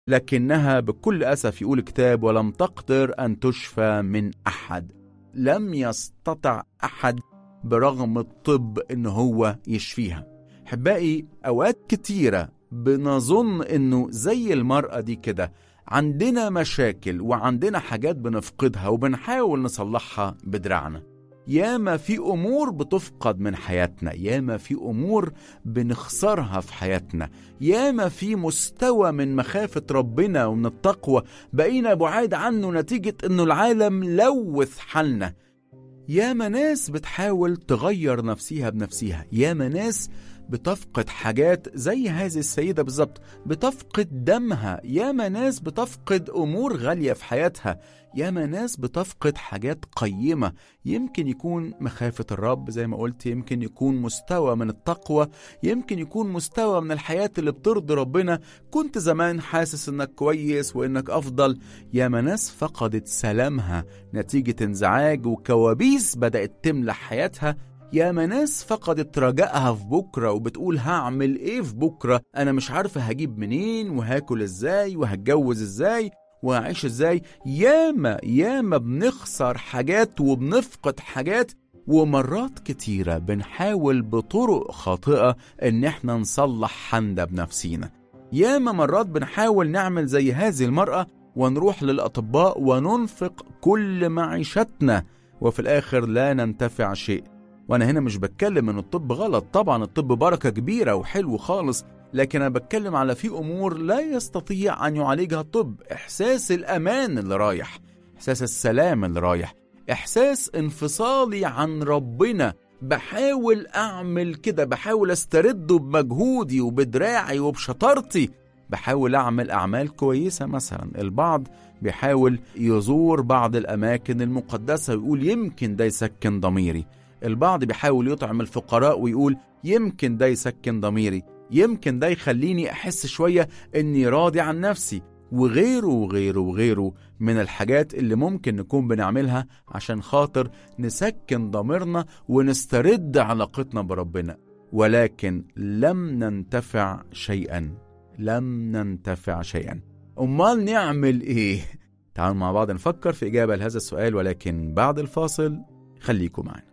لكنها بكل أسف يقول الكتاب ولم تقدر أن تشفى من أحد لم يستطع أحد برغم الطب إن هو يشفيها حبائي أوقات كتيرة بنظن إنه زي المرأة دي كده عندنا مشاكل وعندنا حاجات بنفقدها وبنحاول نصلحها بدراعنا ياما في امور بتفقد من حياتنا ياما في امور بنخسرها في حياتنا ياما في مستوى من مخافه ربنا ومن التقوى بقينا بعاد عنه نتيجه انه العالم لوث حالنا ياما ناس بتحاول تغير نفسيها بنفسيها ياما ناس بتفقد حاجات زي هذه السيدة بالظبط بتفقد دمها ياما ناس بتفقد أمور غالية في حياتها ياما ناس بتفقد حاجات قيمة يمكن يكون مخافة الرب زي ما قلت يمكن يكون مستوى من التقوى يمكن يكون مستوى من الحياة اللي بترضي ربنا كنت زمان حاسس انك كويس وانك افضل ياما ناس فقدت سلامها نتيجة انزعاج وكوابيس بدأت تملى حياتها ياما ناس فقدت رجائها في بكرة وبتقول هعمل ايه في بكرة انا مش عارفة هجيب منين وهاكل ازاي وهتجوز ازاي وهعيش ازاي ياما ياما بنخسر حاجات وبنفقد حاجات ومرات كتيرة بنحاول بطرق خاطئة ان احنا نصلح حالنا بنفسينا ياما مرات بنحاول نعمل زي هذه المرأة ونروح للأطباء وننفق كل معيشتنا وفي الآخر لا ننتفع شيء وانا هنا مش بتكلم ان الطب غلط طبعا الطب بركه كبيره وحلو خالص لكن انا بتكلم على في امور لا يستطيع ان يعالجها الطب احساس الامان اللي رايح احساس السلام اللي رايح احساس انفصالي عن ربنا بحاول اعمل كده بحاول استرده بمجهودي وبدراعي وبشطارتي بحاول اعمل اعمال كويسه مثلا البعض بيحاول يزور بعض الاماكن المقدسه ويقول يمكن ده يسكن ضميري البعض بيحاول يطعم الفقراء ويقول يمكن ده يسكن ضميري يمكن ده يخليني أحس شوية إني راضي عن نفسي وغيره وغيره وغيره من الحاجات اللي ممكن نكون بنعملها عشان خاطر نسكن ضميرنا ونسترد علاقتنا بربنا ولكن لم ننتفع شيئا لم ننتفع شيئا أمال نعمل إيه؟ تعالوا مع بعض نفكر في إجابة لهذا السؤال ولكن بعد الفاصل خليكم معنا